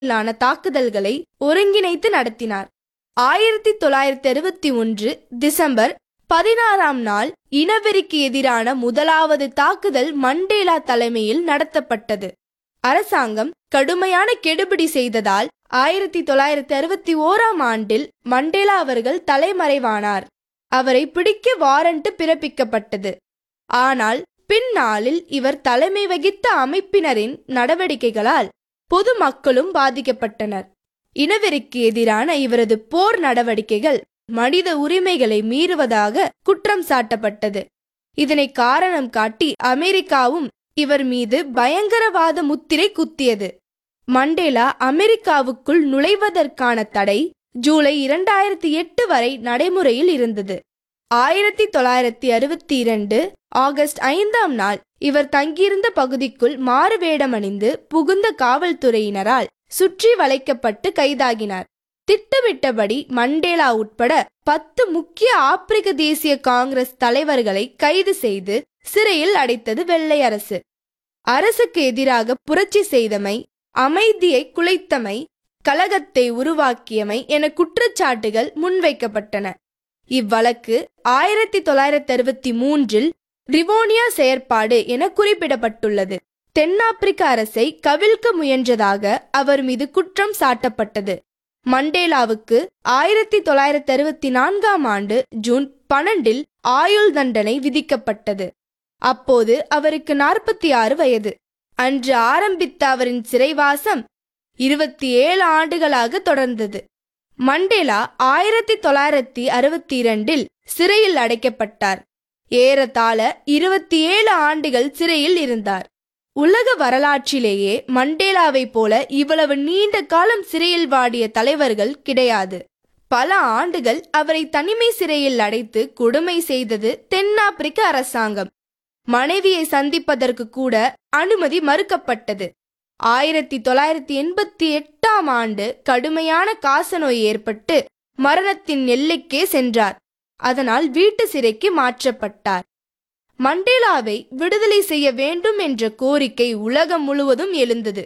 ான தாக்குதல்களை ஒருங்கிணைத்து நடத்தினார் ஆயிரத்தி தொள்ளாயிரத்தி அறுபத்தி ஒன்று டிசம்பர் பதினாறாம் நாள் இனவெறிக்கு எதிரான முதலாவது தாக்குதல் மண்டேலா தலைமையில் நடத்தப்பட்டது அரசாங்கம் கடுமையான கெடுபிடி செய்ததால் ஆயிரத்தி தொள்ளாயிரத்தி அறுபத்தி ஓராம் ஆண்டில் மண்டேலா அவர்கள் தலைமறைவானார் அவரை பிடிக்க வாரண்ட் பிறப்பிக்கப்பட்டது ஆனால் பின்னாளில் இவர் தலைமை வகித்த அமைப்பினரின் நடவடிக்கைகளால் பொதுமக்களும் பாதிக்கப்பட்டனர் இனவெறிக்கு எதிரான இவரது போர் நடவடிக்கைகள் மனித உரிமைகளை மீறுவதாக குற்றம் சாட்டப்பட்டது இதனை காரணம் காட்டி அமெரிக்காவும் இவர் மீது பயங்கரவாத முத்திரை குத்தியது மண்டேலா அமெரிக்காவுக்குள் நுழைவதற்கான தடை ஜூலை இரண்டாயிரத்தி எட்டு வரை நடைமுறையில் இருந்தது ஆயிரத்தி தொள்ளாயிரத்தி அறுபத்தி இரண்டு ஆகஸ்ட் ஐந்தாம் நாள் இவர் தங்கியிருந்த பகுதிக்குள் மாறுவேடமணிந்து புகுந்த காவல்துறையினரால் சுற்றி வளைக்கப்பட்டு கைதாகினார் திட்டமிட்டபடி மண்டேலா உட்பட பத்து முக்கிய ஆப்பிரிக்க தேசிய காங்கிரஸ் தலைவர்களை கைது செய்து சிறையில் அடைத்தது வெள்ளை அரசு அரசுக்கு எதிராக புரட்சி செய்தமை அமைதியை குலைத்தமை கலகத்தை உருவாக்கியமை என குற்றச்சாட்டுகள் முன்வைக்கப்பட்டன இவ்வழக்கு ஆயிரத்தி தொள்ளாயிரத்தி அறுபத்தி மூன்றில் ரிவோனியா செயற்பாடு என குறிப்பிடப்பட்டுள்ளது தென்னாப்பிரிக்க அரசை கவிழ்க்க முயன்றதாக அவர் மீது குற்றம் சாட்டப்பட்டது மண்டேலாவுக்கு ஆயிரத்தி தொள்ளாயிரத்தி அறுபத்தி நான்காம் ஆண்டு ஜூன் பன்னெண்டில் ஆயுள் தண்டனை விதிக்கப்பட்டது அப்போது அவருக்கு நாற்பத்தி ஆறு வயது அன்று ஆரம்பித்த அவரின் சிறைவாசம் இருபத்தி ஏழு ஆண்டுகளாக தொடர்ந்தது மண்டேலா ஆயிரத்தி தொள்ளாயிரத்தி அறுபத்தி இரண்டில் சிறையில் அடைக்கப்பட்டார் ஏறத்தாழ இருபத்தி ஏழு ஆண்டுகள் சிறையில் இருந்தார் உலக வரலாற்றிலேயே மண்டேலாவை போல இவ்வளவு நீண்ட காலம் சிறையில் வாடிய தலைவர்கள் கிடையாது பல ஆண்டுகள் அவரை தனிமை சிறையில் அடைத்து கொடுமை செய்தது தென்னாப்பிரிக்க அரசாங்கம் மனைவியை சந்திப்பதற்கு கூட அனுமதி மறுக்கப்பட்டது ஆயிரத்தி தொள்ளாயிரத்தி எண்பத்தி எட்டாம் ஆண்டு கடுமையான காசநோய் ஏற்பட்டு மரணத்தின் எல்லைக்கே சென்றார் அதனால் வீட்டு சிறைக்கு மாற்றப்பட்டார் மண்டேலாவை விடுதலை செய்ய வேண்டும் என்ற கோரிக்கை உலகம் முழுவதும் எழுந்தது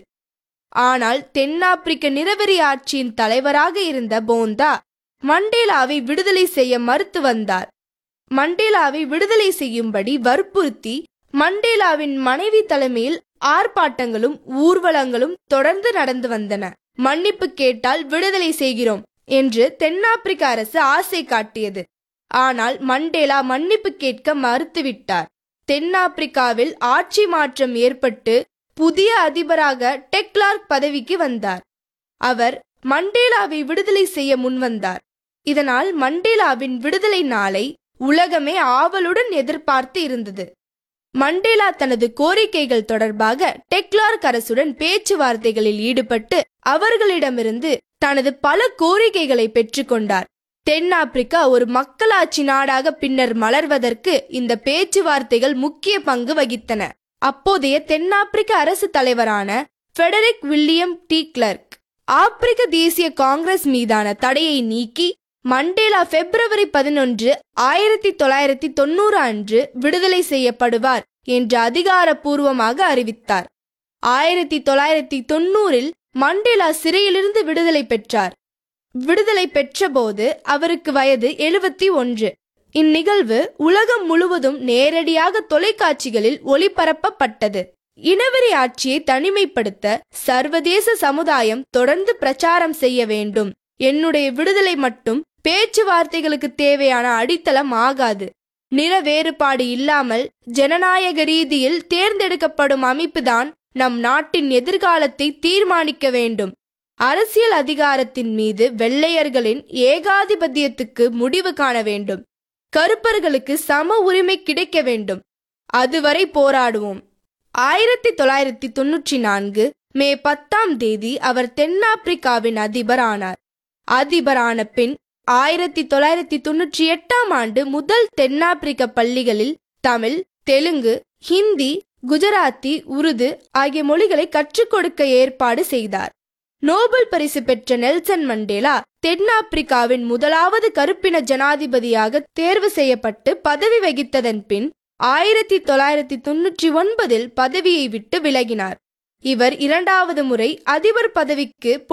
ஆனால் தென்னாப்பிரிக்க நிறவெறி ஆட்சியின் தலைவராக இருந்த போந்தா மண்டேலாவை விடுதலை செய்ய மறுத்து வந்தார் மண்டேலாவை விடுதலை செய்யும்படி வற்புறுத்தி மண்டேலாவின் மனைவி தலைமையில் ஆர்ப்பாட்டங்களும் ஊர்வலங்களும் தொடர்ந்து நடந்து வந்தன மன்னிப்பு கேட்டால் விடுதலை செய்கிறோம் என்று தென்னாப்பிரிக்க அரசு ஆசை காட்டியது ஆனால் மண்டேலா மன்னிப்பு கேட்க மறுத்துவிட்டார் தென்னாப்பிரிக்காவில் ஆட்சி மாற்றம் ஏற்பட்டு புதிய அதிபராக டெக்லார்க் பதவிக்கு வந்தார் அவர் மண்டேலாவை விடுதலை செய்ய முன்வந்தார் இதனால் மண்டேலாவின் விடுதலை நாளை உலகமே ஆவலுடன் எதிர்பார்த்து இருந்தது மண்டேலா தனது கோரிக்கைகள் தொடர்பாக டெக்லார்க் அரசுடன் பேச்சுவார்த்தைகளில் ஈடுபட்டு அவர்களிடமிருந்து தனது பல கோரிக்கைகளை பெற்றுக்கொண்டார் தென்னாப்பிரிக்கா ஒரு மக்களாட்சி நாடாக பின்னர் மலர்வதற்கு இந்த பேச்சுவார்த்தைகள் முக்கிய பங்கு வகித்தன அப்போதைய தென்னாப்பிரிக்க அரசு தலைவரான ஃபெடரிக் வில்லியம் டி கிளர்க் ஆப்பிரிக்க தேசிய காங்கிரஸ் மீதான தடையை நீக்கி மண்டேலா பிப்ரவரி பதினொன்று ஆயிரத்தி தொள்ளாயிரத்தி தொண்ணூறு அன்று விடுதலை செய்யப்படுவார் என்று அதிகாரப்பூர்வமாக அறிவித்தார் ஆயிரத்தி தொள்ளாயிரத்தி தொண்ணூறில் மண்டேலா சிறையிலிருந்து விடுதலை பெற்றார் விடுதலை பெற்றபோது அவருக்கு வயது எழுபத்தி ஒன்று இந்நிகழ்வு உலகம் முழுவதும் நேரடியாக தொலைக்காட்சிகளில் ஒளிபரப்பப்பட்டது இனவெறி ஆட்சியை தனிமைப்படுத்த சர்வதேச சமுதாயம் தொடர்ந்து பிரச்சாரம் செய்ய வேண்டும் என்னுடைய விடுதலை மட்டும் பேச்சுவார்த்தைகளுக்கு தேவையான அடித்தளம் ஆகாது நிற வேறுபாடு இல்லாமல் ஜனநாயக ரீதியில் தேர்ந்தெடுக்கப்படும் அமைப்புதான் நம் நாட்டின் எதிர்காலத்தை தீர்மானிக்க வேண்டும் அரசியல் அதிகாரத்தின் மீது வெள்ளையர்களின் ஏகாதிபத்தியத்துக்கு முடிவு காண வேண்டும் கருப்பர்களுக்கு சம உரிமை கிடைக்க வேண்டும் அதுவரை போராடுவோம் ஆயிரத்தி தொள்ளாயிரத்தி தொன்னூற்றி நான்கு மே பத்தாம் தேதி அவர் தென்னாப்பிரிக்காவின் அதிபர் ஆனார் அதிபரான பின் ஆயிரத்தி தொள்ளாயிரத்தி தொன்னூற்றி எட்டாம் ஆண்டு முதல் தென்னாப்பிரிக்க பள்ளிகளில் தமிழ் தெலுங்கு ஹிந்தி குஜராத்தி உருது ஆகிய மொழிகளை கற்றுக் கொடுக்க ஏற்பாடு செய்தார் நோபல் பரிசு பெற்ற நெல்சன் மண்டேலா தென்னாப்பிரிக்காவின் முதலாவது கருப்பின ஜனாதிபதியாக தேர்வு செய்யப்பட்டு பதவி வகித்ததன் பின் ஆயிரத்தி தொள்ளாயிரத்தி தொன்னூற்றி ஒன்பதில் பதவியை விட்டு விலகினார் இவர் இரண்டாவது முறை அதிபர் பதவிக்கு